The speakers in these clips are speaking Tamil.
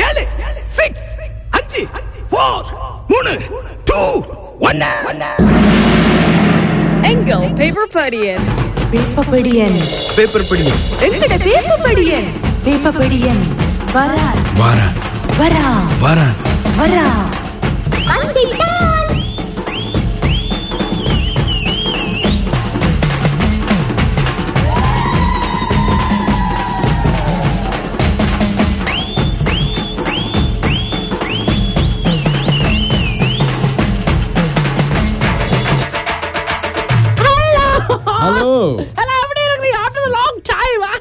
ஏழு சிக்ஸ் அஞ்சு ஃபோர் மூணு டூ ஒன்னு எங்கள் பேப்பர் படியன் வேப்பப்படியன் பேப்பர் படி எங்கட வேப்பப்படியன் வேப்பப்படியன் வரா வாரா வரா வாரா வரா ஹலோ Hello, எப்படி இருக்கீங்க? After the long time, ah.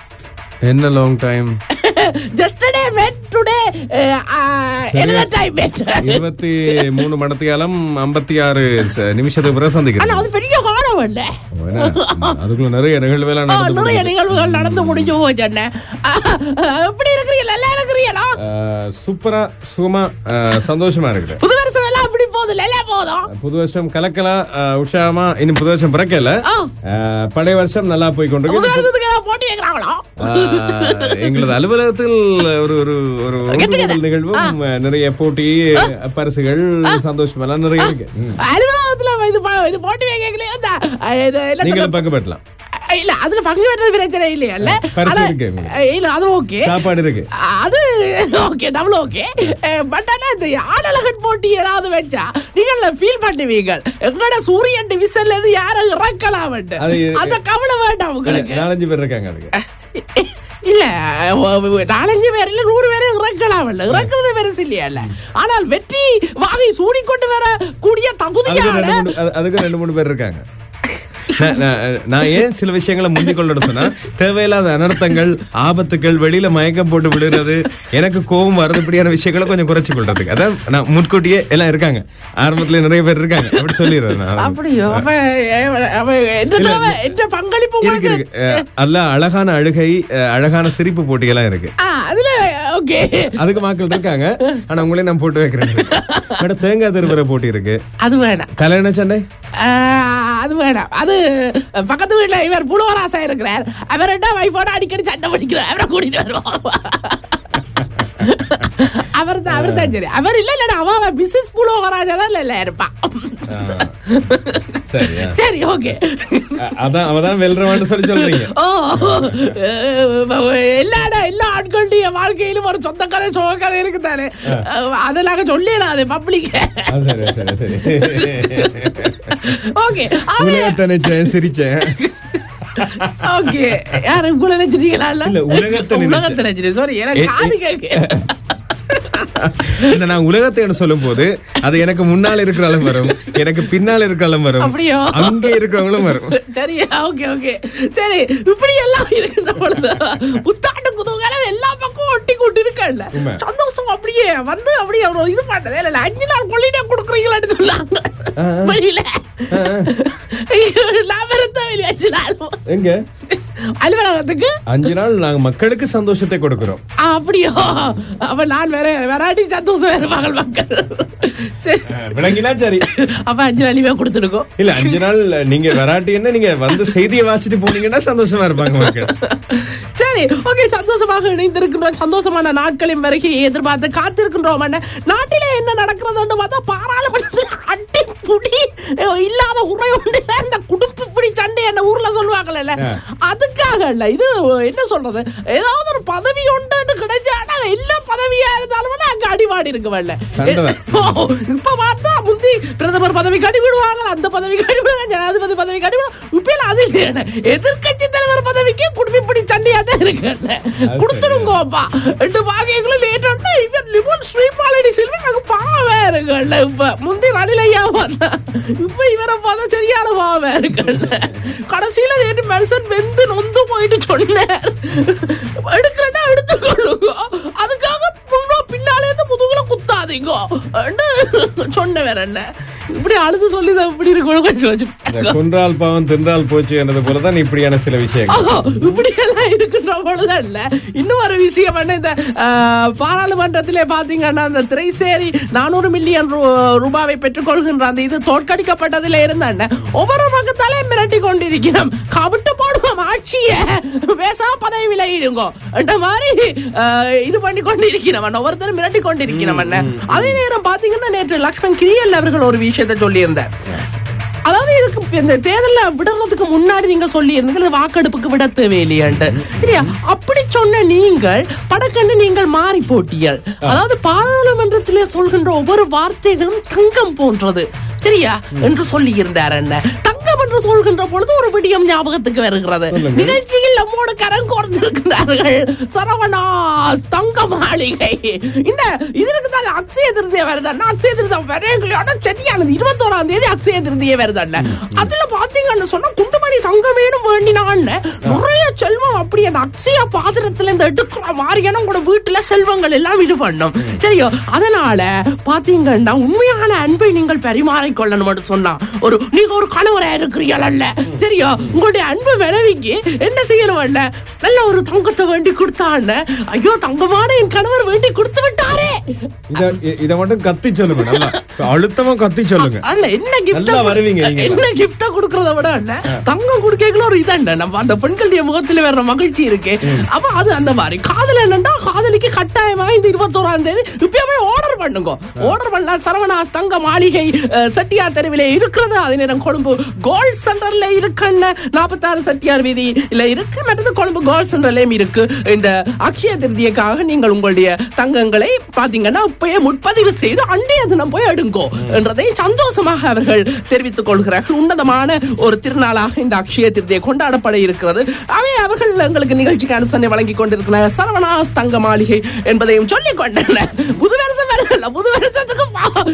என்ன long time Yesterday met, today, uh, uh, another time met. இருபத்தி மூணு மணத்தியாலம் ஐம்பத்தி ஆறு ச- நிமிஷத்துக்கு பிறகு ஆனா, சந்திக்கிறேன் அது பெரிய காலம் இல்ல? ஓ, என்ன? அதுக்குள்ள நிறைய நிகழ்வுலாம் ஆ, நடந்து நிறைய முடிஞ்சது. நிகழ்வுகள் நடந்து முடிஞ்சு போச்சு அண்ணே. ஆ, எப்படி இருக்கிறீங்க நல்லா இருக்கிறீங்களா ஆ, சூப்பரா சுகமா ஆ, சந்தோஷமா இருக்குது புது வருஷம் எல்லாம் எப்படி போகுது நல்லா போதும் புது வருஷம் கலக்கலா ஆ, உற்சாகமா இன்னும் புது வருஷம் பிறக்கல ஆ. ஆ, பழைய வருஷம் நல்லா போய் புது கொண்டிருக்கு வருஷத்துக்கு ஏதாவது போட்டி வைக்கிறாங்களா ஆ, எங்களது அலுவலகத்தில் ஒரு ஒரு ஒரு Get together. ஒன்றுகூடல் நிகழ்வும் நிறைய போட்டி பரிசுகள் சந்தோஷம் எல்லாம் நிறைய இருக்கு ம். அலுவலகத்துல இது ப- இது போட்டி வைக்கலையே அந்த அஹ், இது என்ன நீங்களும் சொல்ல- பங்கு பெற்றலாம் இல்ல அதுல பங்கு பெற்றது பிரச்சனை இல்லையா பரிசு ஆனா- இருக்கு உங்களுக்கு. இல்ல அது ஓகே சாப்பாடு இருக்கு அது ஓகே டபுள் ஓகே பட் ஆனா இந்த ஆடலகன் போட்டி ஏதாவது வச்சா நீங்க ஃபீல் பண்ணுவீங்க எங்கட சூரியன் டிவிஷன்ல இருந்து யாரும் இறக்கலாம் அது- அந்த கவலை வேண்டாம் உங்களுக்கு நாலஞ்சு பேர் இருக்காங்க அதுக்கு இல்ல ஒ- ஒ- நாலஞ்சு பேர் இல்ல நூறு பேரும் இறக்கலாம் இல்ல இறக்குறது பெருசு இல்லையா இல்ல ஆனால் வெற்றி வாகை சூடிக்கொண்டு வர கூடிய அதுக்கு ரெண்டு தகுதியான மூணு அது- அதுக்கு ரெண்டு மூணு பேர் இருக்காங்க நான்- நான் நான் ஏன் சில விஷயங்களை முந்திக் கொள்ளணும் சொன்னா தேவையில்லாத அனர்த்தங்கள் ஆபத்துகள் வெளியில மயக்கம் போட்டு விடுறது எனக்கு கோபம் வர்றது இப்படியான விஷயங்களை கொஞ்சம் குறைச்சு கொள்றதுக்கு அதான் நான் முன்கூட்டியே எல்லாம் இருக்காங்க ஆரம்பத்துல நிறைய பேர் இருக்காங்க அப்படி சொல்லிடுறேன் நான் அப்படியோ அப்ப அஹ், அப்ப என்ன இல்ல, தேவை? என்ன பங்களிப்பு இருக்கு உங்களுக்கு இருக்கு அஹ், அல்ல அழகான அழுகை அஹ், அழகான சிரிப்பு போட்டியெல்லாம் இருக்கு ஆ, அதுல ஓகே அதுக்கு மக்கள் இருக்காங்க ஆனா உங்களே நான் போட்டு வைக்கிறேன் மேடம் தேங்காய் திருவுற போட்டி இருக்கு அது வேணாம் கல்யாண சண்டை ஆ, அது வேணாம் அது பக்கத்து வீட்டுல இவர் புலுவராசா இருக்கிறார் அவர் என்ன வைஃபோட அடிக்கடி சண்டை பிடிக்கிறார் அவரை கூட்டிட்டு வருவோம் அவர் தான் அவர் தான் சரி அவர் இல்ல இல்ல அவன் பிசினஸ் புலுவராஜா தான் இல்ல இருப்பான் ஆஹ். சரியா சரி ஓகே அ- அதான் அவதான் வெல்றவான்னு சொல்லி சொல்றீங்க ஓ எல்லா இடம் எல்லா ஆட்களுடைய வாழ்க்கையிலும் ஒரு சொந்த கதை சோக கதை இருக்குதானே அதை நாங்க சொல்லிடலாம் அது பப்ளிக் ஆ, சரி சரி சரி ஓகே உலகத்தை நினைச்சேன் சிரிச்சேன் ஓகே யாரு உங்களை நினைச்சிட்டீங்களா இல்ல, உலகத்தை நினைச்சேன். உலகத்தை நினைச்சிட்டேன் சாரி எனக்கு ஏ, காது ஏ. கேட்க இல்ல நான் உலகத்தை சொல்லும் போது அது எனக்கு முன்னால இருக்கிற அளவு வரும் எனக்கு பின்னால இருக்கிற அளவு வரும் அப்படியோ? அங்க இருக்கிறவங்களும் வரும் சரி ஓகே ஓகே சரி இப்படி எல்லாம் இருக்கிற பொழுது புத்தாண்டு குதூகலம் எல்லா பக்கம் ஒட்டி கொண்டு இருக்கல உண்மை. சந்தோஷம் அப்படியே வந்து அப்படியே ஒரு இது பண்ணதே இல்ல அஞ்சு நாள் கொள்ளிடே கொடுக்குறீங்களான்னு சொல்லாங்க ஆ. வெளியில ஆ, நான் இருந்த வெளியே அஞ்சு நாள் எங்க அலுவலகத்துக்கு அஞ்சு நாள் நாங்க மக்களுக்கு சந்தோஷத்தை கொடுக்கிறோம் ஆ, அப்படியோ அப்ப நான் வேற வெராட்டி சந்தோஷம் வேற மகள் மக்கள் சரி ஆ, விளங்கினா சரி அப்ப அஞ்சு நாளையுமே கொடுத்துருக்கோம் இல்ல அஞ்சு நாள் நீங்க வராட்டி என்ன நீங்க வந்து செய்தியை வாசிட்டு போனீங்கன்னா சந்தோஷமா இருப்பாங்க மக்கள் சரி ஓகே சந்தோஷமாக இணைந்திருக்கின்றோம் சந்தோஷமான நாட்களின் வரைக்கும் எதிர்பார்த்து காத்திருக்கின்றோம் அண்ணே. நாட்டிலே என்ன நடக்கிறதுன்னு பார்த்தா பாராளுமன்றத்தில் அடி புடி அஹ், இல்லாத உரை ஒன்று இந்த குடுப்பு பிடி சண்டை என்ன ஊர்ல சொல்லுவாங்கல்ல அதுக்காக இல்ல இது என்ன சொல்றது ஏதாவது ஒரு பதவி ஒன்று கிடைச்சாலும் அது எல்லா பதவியா இருந்தாலும் அங்க அடிபாடி இருக்கு வரல சண்டைதான். இப்ப பார்த்தா முந்தி பிரதமர் பதவி கடிவிடுவாங்க அந்த பதவி கடிவிடுவாங்க ஜனாதிபதி பதவி கடிவிடுவாங்க இப்ப எல்லாம் அது இல்லையா எதிர்கட்சி தலைவர் பதவிக்கே குடும்பிப்படி சண்டையா தான் இருக்கு கொடுத்துருங்கோப்பா ரெண்டு பாகியங்களும் லேட் இவன் லிமன் ஸ்ரீபாலடி செல்வி எனக்கு பாவமே இருக்குல்ல இப்ப முந்தி ரணிலையா பார்த்தா இப்ப இவரை பார்த்தா சரியான பாவமே இருக்குல்ல கடைசியில நேற்று மெல்சன் வெந்து நொந்து போயிட்டு சொன்னார் எடுக்கிறேன்னா எடுத்துக்கொள்ளுங்க அதுக்காக முன்னோ பின்னாலே இருந்து முதுகுல குத்தாதீங்க சொன்ன வேற என்ன இப்படி அழுது சொல்லி தான் இப்படி இருக்கணும் கொஞ்சம் இந்த கொஞ்சம் கொன்றால் பாவம் தின்றால் போச்சு என்றது போலதான் இப்படியான சில விஷயங்கள் ஆஹா, இப்படி எல்லாம் இருக்குன்ற சொல்ற பொழுது அல்ல இன்னும் ஒரு விஷயம் என்ன இந்த அஹ், பாராளுமன்றத்திலே பாத்தீங்கன்னா அந்த திரைசேரி நானூறு மில்லியன் ரூபாவை பெற்றுக்கொள்கின்ற அந்த இது தோற்கடிக்கப்பட்டதுல இருந்த ஒவ்வொரு பக்கத்தாலே மிரட்டி கொண்டிருக்கிறோம் கவிட்டு போடுவோம் ஆட்சிய பேசாம பதவி விலகிடுங்கோ என்ற மாதிரி அஹ், இது பண்ணி கொண்டிருக்கிறவன் ஒவ்வொருத்தரும் மிரட்டி கொண்டிருக்கிறவன் அதே நேரம் பாத்தீங்கன்னா நேற்று லக்ஷ்மண் கிரியல் அவர்கள் ஒரு விஷயத்தை சொல்லியிருந்தார் அதாவது இதுக்கு இந்த தேர்தல்ல விடுறதுக்கு முன்னாடி நீங்க சொல்லி இருந்தீங்க வாக்கெடுப்புக்கு விட தேவையில்லையான்ட்டு சரியா அப்படி சொன்ன நீங்கள் படக்கண்டு நீங்கள் மாறி போட்டீர்கள் அதாவது பாராளுமன்றத்திலே சொல்கின்ற ஒவ்வொரு வார்த்தைகளும் தங்கம் போன்றது சரியா என்று சொல்லி இருந்தார் என்ன தங்கம் என்று சொல்கின்ற பொழுது ஒரு விடியம் ஞாபகத்துக்கு வருகிறது நிகழ்ச்சியில் நம்மோடு கரம் கோர்த்திருக்கிறார்கள் சரவணா தங்க மாளிகை இந்த இதற்கு தான் அக்ஷய திருதியை வருதுன்னா அக்ஷய திருதம் வரையங்களோட சரியானது இருபத்தோராம் தேதி அக்ஷய திருதியை வருதுன்னு அதுல பாத்தீங்கன்னு சொன்னா குண்டுமணி தங்கம் வேணும் வேண்டினான்னு நிறைய செல்வம் அப்படி அந்த அக்ஷய பாத்திரத்துல இருந்து எடுக்கிற மாதிரியான உங்களோட வீட்டுல செல்வங்கள் எல்லாம் இது பண்ணும் சரியோ அதனால பாத்தீங்கன்னா உண்மையான அன்பை நீங்கள் பரிமாறிக்கொள்ளணும் சொன்னா ஒரு நீங்க ஒரு கணவரா இருக்கிறீர்கள் அல்ல சரியோ உங்களுடைய அன்பு விளைவிக்கு என்ன செய்யணும் அல்ல நல்ல ஒரு தங்கத்தை வேண்டி கொடுத்தான்னு ஐயோ தங்கமான என் கணவர் வேண்டி கொடுத்து விட்டாரே இத இ- இத மட்டும் கத்தி சொல்லுங்க நல்லா அழுத்தமா கத்தி சொல்லுங்க அல்ல என்ன கிஃப்ட் நல்லா வருவீங்க நீங்க. என்ன கிஃப்டா குடுக்கறத விட என்ன தங்கம் குடுக்கல ஒரு இதாண்ட நம்ம அந்த பெண்களுடைய முகத்துல வர்ற மகிழ்ச்சி இருக்கு அப்ப அது அந்த மாதிரி காதல் என்னண்டா காதலிக்கு கட்டாயமா இந்த இருபத்தோராம் தேதி இப்பவே ஆர்டர் பண்ணுங்க ஆர்டர் பண்ணலாம் சரவணாஸ் தங்க மாளிகை அஹ், செட்டியார் தெருவிலே இருக்கிறது அதே நேரம் கொழும்பு கோல்ட் சென்டர்ல இருக்குன்னு நாற்பத்தாறு செட்டியார் வீதி இல்ல இருக்கு மற்றது கொழும்பு கோல்ட் சென்டர்லயும் இருக்கு இந்த அக்ஷய திருதியக்காக நீங்கள் உங்களுடைய தங்கங்களை பாத்தீங்கன்னா இப்பயே முன்பதிவு செய்து அன்றைய தினம் போய் எடுங்கோ என்றதை சந்தோஷமாக அவர்கள் தெரிவித்துக் கொள்கிறார்கள் உன்னதமான ஒரு திருநாளாக இந்த அக்ஷய திருதியை கொண்டாடப்பட இருக்கிறது அவை அவர்கள் எங்களுக்கு நிகழ்ச்சிக்கு அனுசரணை வழங்கி கொண்டிருக்கிற சரவணாஸ் தங்க மாளிகை என்பதையும் சொல்லிக் கொண்டன புது வருஷம் வரல புது வருஷத்துக்கு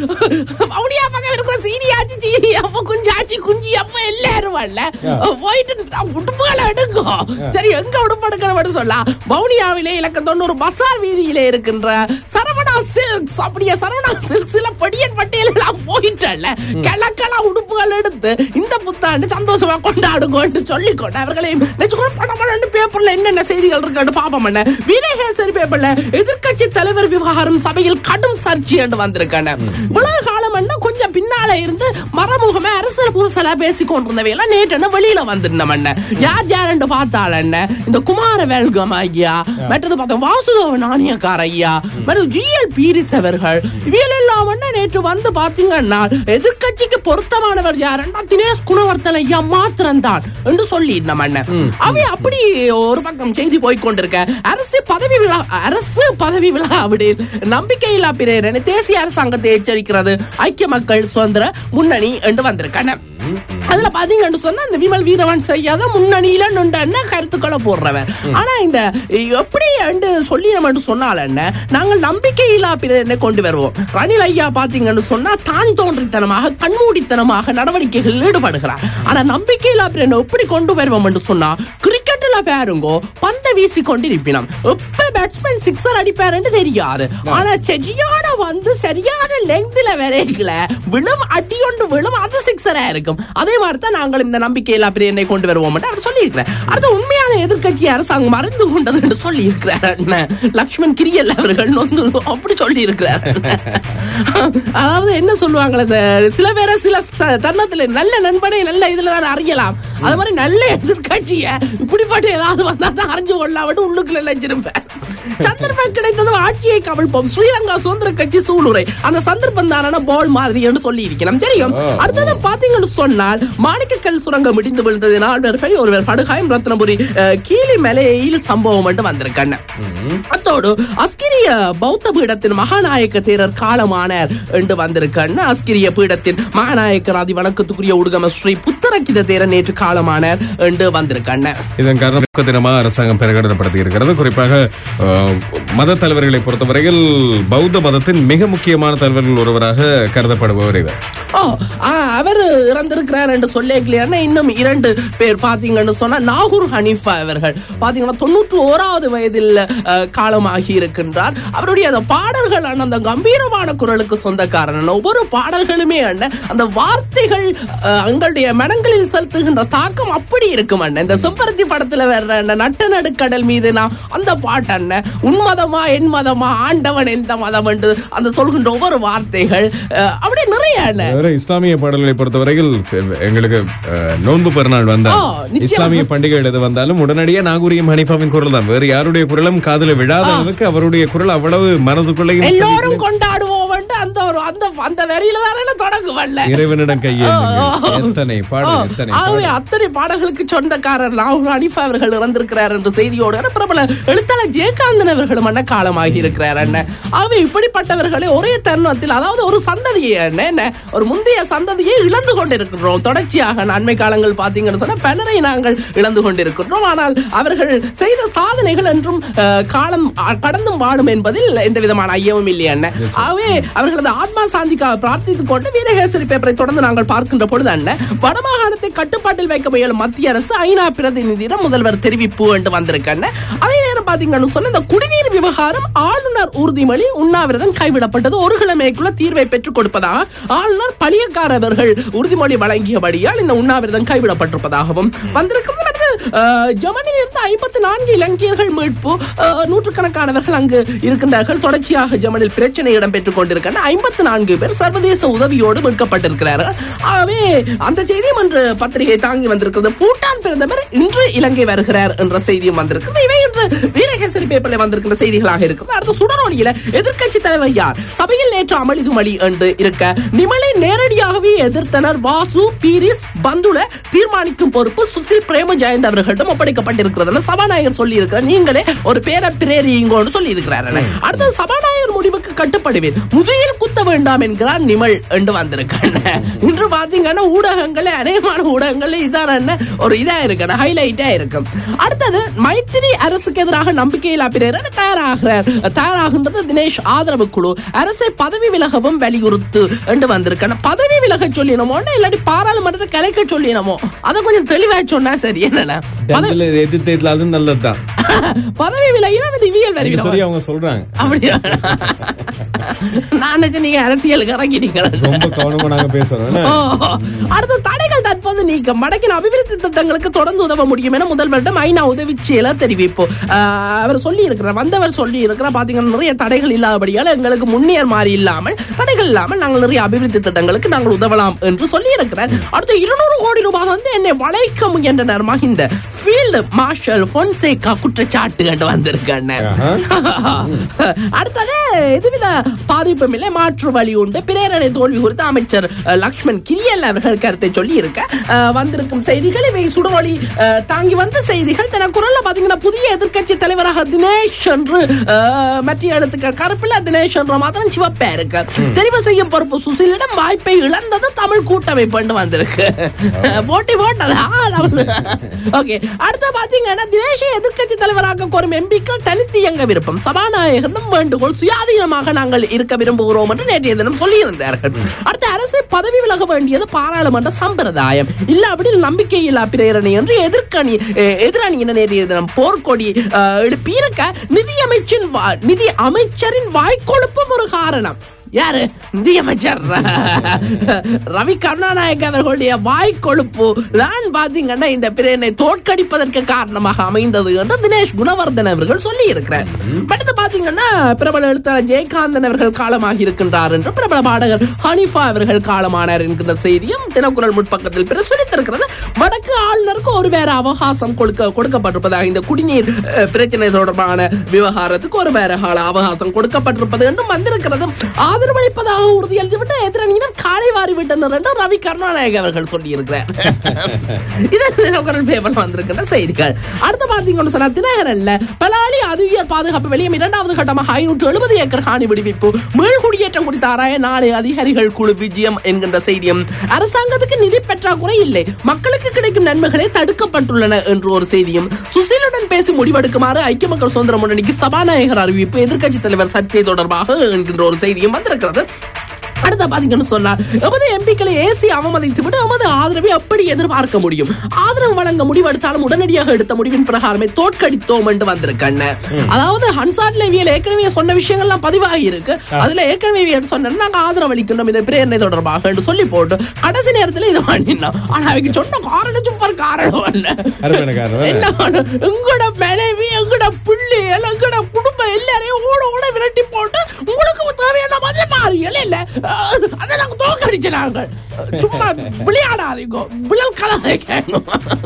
மௌனியா பக்கம் இருக்கிற சீனியாச்சி சீனி அப்ப குஞ்சாச்சி குஞ்சி அப்ப எல்லாரும் வரல போயிட்டு உடுப்புகளை எடுங்கோ சரி எங்க உடுப்பு எடுக்கணும் சொல்ல மௌனியாவிலே இலக்கம் தொண்ணூறு பசார் வீதியிலே இருக்கின்ற சரவணா சில்க்ஸ் அப்படியே சரவணா சில்க்ஸ்ல படியன் பட்டியல் எல்லாம் போயிட்டல்ல கிழக்கெல்லாம் உடுப்புகள் எடுத்து இந்த புத்தாண்டு சந்தோஷமா கொண்டாடுங்கன்னு சொல்லிக் கொண்டு அவர்களை நிஜமா படம் பேப்பர்ல என்னென்ன செய்திகள் இருக்குன்னு பாப்போம் என்ன வீரகேசரி பேப்பர்ல எதிர்க்கட்சி தலைவர் விவகாரம் சபையில் கடும் சர்ச்சை என்று வந்திருக்கான இவ்வளவு காலம் என்ன கொஞ்சம் பின்னால இருந்து மறைமுகமா அரசியல் புதுசலா பேசி கொண்டிருந்தவை எல்லாம் நேற்று என்ன வெளியில வந்துருந்தோம் என்ன யார் யாருன்னு பார்த்தால் என்ன இந்த குமார வேல்கம் ஐயா மற்றது பார்த்தா வாசுதேவ நாணயக்கார ஐயா மற்றது ஜிஎல் பீரிஸ் அவர்கள் இவியல் எல்லாம் என்ன நேற்று வந்து பாத்தீங்கன்னா எதிர்க்கட்சிக்கு பொருத்தமானவர் யாருன்னா தினேஷ் குணவர்த்தன் ஐயா மாத்திரம்தான் என்று சொல்லி நம்ம அண்ணன் அவை அப்படி ஒரு பக்கம் செய்தி போய் கொண்டிருக்க அரசு பதவி விழா அரசு பதவி விழா அப்படி நம்பிக்கையில்லா பிரேரணை தேசிய அரசாங்கத்தை எச்சரிக்கிறது ஐக்கிய மக்கள் சுதந்திர முன்னணி என்று வந்திருக்கான அதுல பாத்தீங்கன்னு சொன்னா இந்த விமல் வீரவன் செய்யாத முன்னணியில நுண்டன்னு கருத்துக்களை போடுறவர் ஆனா இந்த எப்படி என்று சொல்லி நம்ம சொன்னால என்ன நாங்கள் நம்பிக்கையில்லா பிரேரணை கொண்டு வருவோம் ரணில் ஐயா பாத்தீங்கன்னு சொன்னா தான் தோன்றித்தனமாக கண்மூடித்தனமாக நடவடிக்கைகளில் ஈடுபடுகிறார் ஆனா நம்பிக்கையில்லா பிரேரணை எப்படி கொண்டு வருவோம் என்று சொன்னா கிரிக்கெட்ல பாருங்கோ பந்தை வீசி கொண்டிருப்பினம் எப்ப பேட்ஸ்மேன் சிக்ஸர் அடிப்பாருன்னு தெரியாது ஆனா சரியான வந்து சரியான லெங்க்ல வரைக்கல விழும் அடி ஒன்று விழும் அது சிக்ஸரா இருக்கும் அதே மாதிரி தான் நாங்கள் இந்த நம்பிக்கையில்லா பிரேரணை கொண்டு வருவோம் அவர் சொல்லியிருக்கிறார் அடுத்து உண்மையான எதிர்க்கட்சி அரசாங்கம் மறந்து கொண்டது என்று சொல்லி இருக்கிறார் லக்ஷ்மண் கிரியல் அவர்கள் நொந்து அப்படி சொல்லி இருக்கிறார் அதாவது என்ன சொல்லுவாங்க இந்த சில பேரை சில ச- தருணத்துல நல்ல நண்பனை நல்ல இதுல தான் அறியலாம் அது மாதிரி நல்ல எதிர்கட்சிய இப்படிப்பட்ட ஏதாவது வந்தா தான் அறிஞ்சு கொள்ளாவிட்டு உள்ளுக்குள்ள நினைச்சிருப்பேன் சந்தர்ப்பம் கிடைத்ததும் ஆட்சியை கவிழ்ப்போம் ஸ்ரீலங்கா சுதந்திர கட்சி சூளுரை அந்த சந்தர்ப்பம் தான பால் மாதிரி என்று சொல்லி இருக்கிறோம் தெரியும் அடுத்தது பாத்தீங்கன்னு சொன்னால் மாணிக்கக்கல் சுரங்கம் இடிந்து விழுந்தது நால்வர்கள் ஒருவர் படுகாயம் ரத்னபுரி அஹ், கீழி மலையில் சம்பவம் மட்டும் வந்திருக்காங்க அத்தோடு அஸ்கிரிய பௌத்த பீடத்தின் மகாநாயக்க தேரர் காலமானார் என்று வந்திருக்காங்க அஸ்கிரிய பீடத்தின் மகாநாயக்கர் அதி வணக்கத்துக்குரிய உடுகம ஸ்ரீ புத்தரக்கித தேரர் நேற்று காலமானார் என்று வந்திருக்காங்க இதன் காரணம் துக்க தினமாக அரசாங்கம் பிரகடனப்படுத்தி இருக்கிறது குறிப்பாக அஹ், அஹ், மத தலைவர்களை பொறுத்தவரையில் பௌத்த மதத்தின் மிக முக்கியமான தலைவர்கள் ஒருவராக கருதப்படுபவர் இவர் ஓ ஆ, அவர் இறந்திருக்கிறார் என்று சொல்லிக்கலையா இன்னும் இரண்டு பேர் பாத்தீங்கன்னு சொன்னா நாகூர் ஹனீஃபா அவர்கள் பாத்தீங்கன்னா தொண்ணூற்று ஓராவது வயதில் அஹ், காலமாகி இருக்கின்றார் அவருடைய அந்த பாடல்கள் அண்ணன் அந்த கம்பீரமான குரலுக்கு சொந்தக்காரன் அண்ணன். ஒவ்வொரு பாடல்களுமே அண்ணன் அந்த வார்த்தைகள் அஹ், எங்களுடைய மனங்களில் செலுத்துகின்ற தாக்கம் அப்படி இருக்கும் அண்ணன் இந்த செம்பருத்தி படத்துல வர்ற அண்ணன் நட்ட நடுக்கடல் மீது நான் அந்த பாட்டு அண்ணன் உன் மதமா என் மதமா ஆண்டவன் எந்த மதம் என்று அந்த சொல்கின்ற ஒவ்வொரு வார்த்தைகள் அஹ், அப்படியே நிறைய அண்ணன் வேற இஸ்லாமிய பாடல்களை பொறுத்தவரையில் எங்களுக்கு அஹ், நோன்பு பெருநாள் வந்தால் ஆ, நிச்சயமா. இஸ்லாமிய பண்டிகைகள் எது வந்தாலும் உடனடியே நாகூரியம் ஹனிஃபாவின் குரல் தான் வேறு யாருடைய குரலும் காதுல விழாத அளவுக்கு அவருடைய குரல் அவ்வளவு மனதுக்குள்ளேயும் எல்லாரும் கொண்டாடுவோம் அந்த ஒரு அந்த அந்த வரியில தானே தொடங்குவல்ல இறைவனிடம் கையேந்துங்கள் ஆ, ஆ. எத்தனை பாடல் எத்தனை ஆகவே பாடல். அத்தனை பாடல்களுக்கு சொந்தக்காரர் லாகுல் அனிஃபா அவர்கள் இறந்திருக்கிறார் என்ற செய்தியோடு பிரபல எழுத்தாளர் ஜெயகாந்தன் அவர்கள் மன்ன காலமாகி இருக்கிறார் அண்ணன் ஆகவே இப்படிப்பட்டவர்களை ஒரே தருணத்தில் அதாவது ஒரு சந்ததியை அண்ணன் என்ன ஒரு முந்தைய சந்ததியை இழந்து கொண்டிருக்கின்றோம் தொடர்ச்சியாக அண்மை காலங்கள் பார்த்தீங்கன்னு சொன்னா பலரை நாங்கள் இழந்து கொண்டிருக்கின்றோம் ஆனால் அவர்கள் செய்த சாதனைகள் என்றும் அஹ், காலம் அ- கடந்தும் வாழும் என்பதில் எந்த விதமான ஐயமும் இல்லை அண்ணன் ஆகவே அவர்களது ஆத்மா சாந்திக்காக பிரார்த்தித்துக் கொண்டு வீரகேசரி பேப்பரை தொடர்ந்து நாங்கள் பார்க்கின்ற பொழுது அண்ணன் வடமாகாணத்தை கட்டுப்பாட்டில் வைக்க முயலும் மத்திய அரசு ஐநா பிரதிநிதியிடம் முதல்வர் தெரிவிப்பு என்று வந்திருக்கு அண்ணன் அதே நேரம் பாத்தீங்கன்னு சொன்னா இந்த குடிநீர் விவகாரம் ஆளுநர் உறுதிமொழி உண்ணாவிரதம் கைவிடப்பட்டது ஒரு கிழமைக்குள்ள தீர்வை பெற்றுக் கொடுப்பதாக ஆளுநர் பணியக்கார அவர்கள் உறுதிமொழி வழங்கியபடியால் இந்த உண்ணாவிரதம் கைவிடப்பட்டிருப்பதாகவும் வந்திருக்கிறது மற்றது, அஹ், ஜெர்மனியில் இருந்து ஐம்பத்தி நான்கு இலங்கையர்கள் மீட்பு அஹ், நூற்றுக்கணக்கானவர்கள் அங்கு இருக்கின்றார்கள் தொடர்ச்சியாக ஜெர்மனியில் பிரச்சனை இடம்பெற்றுக் கொண்டிருக்கின்றன ஐம்பத்தி நான்கு பேர் சர்வதேச உதவியோடு மீட்கப்பட்டிருக்கிறார்கள் ஆகவே அந்த செய்தியும் இன்று பத்திரிகை தாங்கி வந்திருக்கிறது பூட்டான் பிரதமர் இன்று இலங்கை வருகிறார் என்ற செய்தியும் வந்திருக்கிறது இவை இன்று வீரகேசரி பேப்பரில் வந்திருக்கிற செய்திகளாக இருக்கிறது அடுத்து சுடரொலியில எதிர்க்கட்சி தலைவர் யார் சபையில் நேற்று அமளிதுமளி என்று இருக்க நிமலை நேரடியாகவே எதிர்த்தனர் வாசு பீரிஸ் பந்துல தீர்மானிக்கும் பொறுப்பு சுசில் பிரேம ஜெயந்த் அவர்களிடம் ஒப்படைக்கப்பட்டிருக்கிறது சபாநாயகர் சொல்லி இருக்கிறார் நீங்களே ஒரு பேர பிரேரியுங்கோன்னு சொல்லி இருக்கிறார் அடுத்து சபாநாயகர் முடிவுக்கு கட்டுப்படுவேன் முதுகில் குத்த வேண்டாம் என்கிறார் நிமல் என்று வந்திருக்காங்க இன்று பாத்தீங்கன்னா ஊடகங்களே அநேகமான ஊடகங்களே இதான் என்ன ஒரு இதா இருக்கு ஹைலைட்டா இருக்கும் அடுத்தது மைத்திரி அரசுக்கு எதிராக நம்பிக்கையில்லா பிரேரணை தயாராகிறார் தயாராகின்றது தினேஷ் ஆதரவு குழு அரசை பதவி விலகவும் வலியுறுத்து என்று வந்திருக்கான பதவி விலக சொல்லினமோ இல்லாட்டி பாராளுமன்றத்தை கலைக்க சொல்லினமோ அதை கொஞ்சம் தெளிவா சொன்னா சரி என்னன்னா பதவி டெல்லில எதிர்த்து எதிர்த்தாலும் நல்லதுதான் பதவி விலகினா அது விவியல் வரி இது சரி அவங்க சொல்றாங்க அப்படியா நான் நினைச்சேன் நீங்க அரசியலுக்கு இறங்கிட்டீங்களா ரொம்ப கவனமா நாங்க பேசுறோம் என்ன? ஓ, அடுத்த தடைகள் தற்போது நீக்கம் வடக்கின் அபிவிருத்தி திட்டங்களுக்கு தொடர்ந்து உதவ முடியும் என முதல்வரிடம் ஐநா உதவி செயலர் தெரிவிப்பு ஆஹ், அவர் சொல்லி இருக்கிறார் வந்தவர் சொல்லி இருக்கிறார் பாத்தீங்கன்னா நிறைய தடைகள் இல்லாதபடியால் எங்களுக்கு முன்னேற மாதிரி இல்லாமல் தடைகள் இல்லாமல் நாங்கள் நிறைய அபிவிருத்தி திட்டங்களுக்கு நாங்கள் உதவலாம் என்று சொல்லி இருக்கிறார் அடுத்த இருநூறு கோடி ரூபாய் வந்து என்னை வளைக்க முயன்றனர் மஹிந்த ஃபீல்டு மார்ஷல் பொன்சேகா குற்றச்சாட்டு கண்டு வந்திருக்கேன் அடுத்தது எதுவித பாதிப்பும் இல்லை மாற்று வழி உண்டு பிரேரணை தோல்வி குறித்து அமைச்சர் அஹ், லக்ஷ்மண் கிரியல் அவர்கள் கருத்தை சொல்லி இருக்க அஹ், வந்திருக்கும் செய்திகள் இவை சுடவழி அஹ், தாங்கி வந்த செய்திகள் தன குரல்ல பாத்தீங்கன்னா புதிய எதிர்க்கட்சி தலைவராக தினேஷ் என்று அஹ், மற்ற எழுத்துக்கள் கருப்பில் தினேஷ் என்ற மாத்திரம் சிவப்பா இருக்கு தெரிவு செய்யும் பொறுப்பு சுசிலிடம் வாய்ப்பை இழந்தது தமிழ் கூட்டமைப்பு என்று வந்திருக்கு போட்டி போட்டதா ஓகே அடுத்து பாத்தீங்கன்னா தினேஷை எதிர்க்கட்சி தலைவராக கோரும் எம்பிக்கள் தனித்து இயங்க விருப்பம் சபாநாயகரிடம் வேண்டுகோள் சுயாதீனமாக நாங்கள் இருக்க விரும்புகிறோம் என்று நேற்றைய தினம் சொல்லியிருந்தார்கள் அடுத்து அரசை பதவி விலக வேண்டியது பாராளுமன்ற சம்பிரதாயம் இல்லாவிடில் நம்பிக்கையில்லா பிரேரணை என்று எதிர்க்கணி அஹ், எதிரணியினர் நேற்றைய தினம் போர்க்கொடி அஹ், எழுப்பியிருக்க நிதியமைச்சின் வா- நிதி அமைச்சரின் வாய்க்கொழுப்பும் ஒரு காரணம் யாரு நிதியமைச்சர் ரவி கருணாநாயக் அவர்களுடைய வாய்க்கொழுப்பு தான் பாத்தீங்கன்னா இந்த பிரேனை தோற்கடிப்பதற்கு காரணமாக அமைந்தது என்று தினேஷ் குணவர்தன் அவர்கள் சொல்லி இருக்கிறார் அடுத்து பாத்தீங்கன்னா பிரபல எழுத்தாளர் ஜெயகாந்தன் அவர்கள் காலமாகி இருக்கின்றார் என்று பிரபல பாடகர் ஹனிஃபா அவர்கள் காலமானார் என்கின்ற செய்தியும் தினக்குரல் முற்பக்கத்தில் பிரசுரித்திருக்கிறது வடக்கு ஆளுநருக்கு ஒரு வேற அவகாசம் கொடுக்க கொடுக்கப்பட்டிருப்பதாக இந்த குடிநீர் அஹ், பிரச்சனை தொடர்பான விவகாரத்துக்கு ஒரு வேற கால அவகாசம் கொடுக்கப்பட்டிருப்பது என்றும் வந்திருக்கிறது ஆதரவளிப்பதாக உறுதியளித்துவிட்டு எதிரணியினர் காலை வாரி விட்டனர் என்று ரவி கருணாநாயக் அவர்கள் சொல்லியிருக்கிறார் இது தினகரன் பேப்பர் வந்திருக்கின்ற செய்திகள் அடுத்து பாத்தீங்கன்னு சொன்னா தினகரன்ல பலாலி அறிவியல் பாதுகாப்பு வெளியம் இரண்டாவது கட்டமாக ஐநூற்று எழுபது ஏக்கர் காணி விடுவிப்பு மீள்குடியேற்றம் குறித்த ஆராய நாளை அதிகாரிகள் குழு விஜயம் என்கின்ற செய்தியும் அரசாங்கத்துக்கு நிதி பற்றாக்குறை இல்லை மக்களுக்கு தனக்கு கிடைக்கும் நன்மைகளே தடுக்கப்பட்டுள்ளன என்று ஒரு செய்தியும் சுசீலுடன் பேசி முடிவெடுக்குமாறு ஐக்கிய மக்கள் சுதந்திர முன்னணிக்கு சபாநாயகர் அறிவிப்பு எதிர்க்கட்சி தலைவர் சர்ச்சை தொடர்பாக என்கின்ற ஒரு செய்தியும் வந்திருக்கிறது அடுத்த பாத்தீங்கன்னு சொன்னால் எமது எம்பிக்களை ஏசி அவமதித்து விட்டு எமது ஆதரவை எப்படி எதிர்பார்க்க முடியும் ஆதரவு வழங்க முடிவெடுத்தாலும் உடனடியாக எடுத்த முடிவின் பிரகாரமே தோற்கடித்தோம் என்று வந்திருக்கண்ண அதாவது ஹன்சாட் லேவியல் ஏற்கனவே சொன்ன விஷயங்கள்லாம் பதிவாகி இருக்கு அதுல ஏற்கனவே இவியல் சொன்னா நாங்க ஆதரவு அளிக்கின்றோம் இதை பிரேரணை தொடர்பாக என்று சொல்லி போட்டு கடைசி நேரத்துல இது பண்ணினோம் ஆனா அவங்க சொன்ன காரணம் சுப்பர் காரணம் அல்ல அருமையான காரணம். என்ன காரணம்? எங்கட மனைவி எங்கட பிள்ளைகள் எங்கட குடும்பம் எல்லாரையும் ஓட ஓட விரட்டி போட்டு உங்களுக்கு தேவையான பதில் மாறியல் இல்ல அஹ், அதை நாங்க தோக்கடிச்சு நாங்கள் சும்மா விளையாடாதீங்க விழல் கலாதைங்க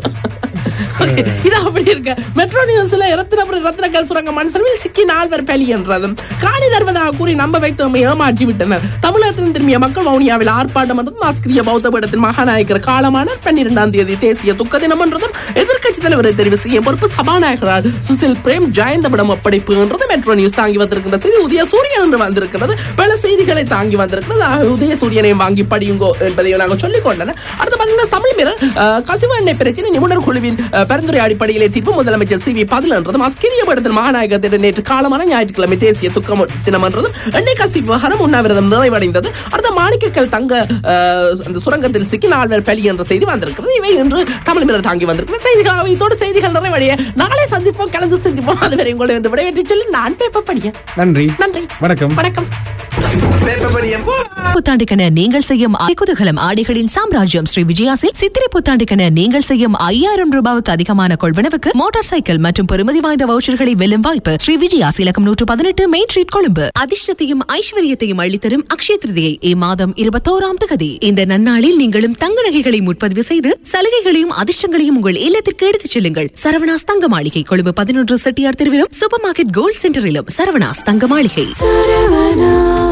Okay, இது அப்படி இருக்கு மெட்ரோ நியூஸ்ல ரத்தினபுரி ரத்னகல் சுரங்க மனுஷனில் சிக்கி நால்வர் பலி என்றதும் காணி தருவதாக கூறி நம்ப வைத்து நம்மை ஏமாற்றி விட்டனர் தமிழகத்தின் திரும்பிய மக்கள் வவுனியாவில் ஆர்ப்பாட்டம் என்றும் ஆஸ்கிரிய பௌத்த பீடத்தின் மகாநாயகர் காலமான பன்னிரெண்டாம் தேதி தேசிய துக்க தினம் என்றதும் எதிர்க்கட்சி தலைவரை தெரிவு செய்யும் பொறுப்பு சபாநாயகரால் சுசில் பிரேம் ஜெயந்தவிடம் ஒப்படைப்பு என்றது மெட்ரோ நியூஸ் தாங்கி வந்திருக்கிற செய்தி உதய சூரியன் என்று வந்திருக்கிறது பல செய்திகளை தாங்கி வந்திருக்கிறது ஆக, உதய சூரியனையும் வாங்கி படியுங்கோ என்பதையும் நாங்கள் சொல்லிக் கொண்டன அடுத்து பாத்தீங்கன்னா தமிழ் மீறல் அஹ், கசிவு எண்ணெய் பிரச்சனை நிபுணர் குழுவின் அஹ், பரிந்துரை அடிப்படையிலே தீர்ப்பு முதலமைச்சர் சி வி பதில் என்றதும் அஸ்கிரிய படத்தில் மகாநாயகத்திடம் நேற்று காலமான ஞாயிற்றுக்கிழமை தேசிய துக்கம் தினம் என்றதும் எண்ணெய் கசிவு விவகாரம் உண்ணாவிரதம் நிறைவடைந்தது அடுத்த மாணிக்கக்கல் தங்க அஹ், அந்த சுரங்கத்தில் சிக்கி நால்வர் பலி என்ற செய்தி வந்திருக்கிறது இவை இன்று தமிழ் மீறல் தாங்கி வந்திருக்கிறது செய்திகள் இதோடு செய்திகள் நிறைவடைய நாளை சந்திப்போம் கலந்து சந்திப்போம் அதுவரை உங்களை வந்து விடைபெற்று செல்லும் நான் பேப்பர் படிய நன்றி நன்றி வணக்கம் வணக்கம் புத்தாண்டுக்கென நீங்கள் செய்யும் ஆடை குதூகலம் ஆடைகளின் சாம்ராஜ்யம் ஸ்ரீ விஜயாசில் சித்திரை புத்தாண்டுக்கென நீங்கள் செய்யும் ஐயாயிரம் ரூபாவுக்கு அதிகமான கொள்வனவுக்கு மோட்டார் சைக்கிள் மற்றும் பெறுமதி வாய்ந்த வவுச்சர்களை வெல்லும் வாய்ப்பு ஸ்ரீ விஜயாஸ் இலக்கம் நூற்று பதினெட்டு மெயின் ஸ்ட்ரீட் கொழும்பு அதிர்ஷ்டத்தையும் ஐஸ்வர்யத்தையும் அள்ளித்தரும் அக்ஷய திருதியை இம்மாதம் இருபத்தோராம் தேதி இந்த நன்னாளில் நீங்களும் தங்க நகைகளை முன்பதிவு செய்து சலுகைகளையும் அதிர்ஷ்டங்களையும் உங்கள் இல்லத்திற்கு எடுத்துச் செல்லுங்கள் சரவணாஸ் தங்க மாளிகை கொழும்பு பதினொன்று செட்டியார் தெருவிலும் சூப்பர் மார்க்கெட் கோல்ட் சென்டரிலும் சரவணாஸ் தங்க மாளிகை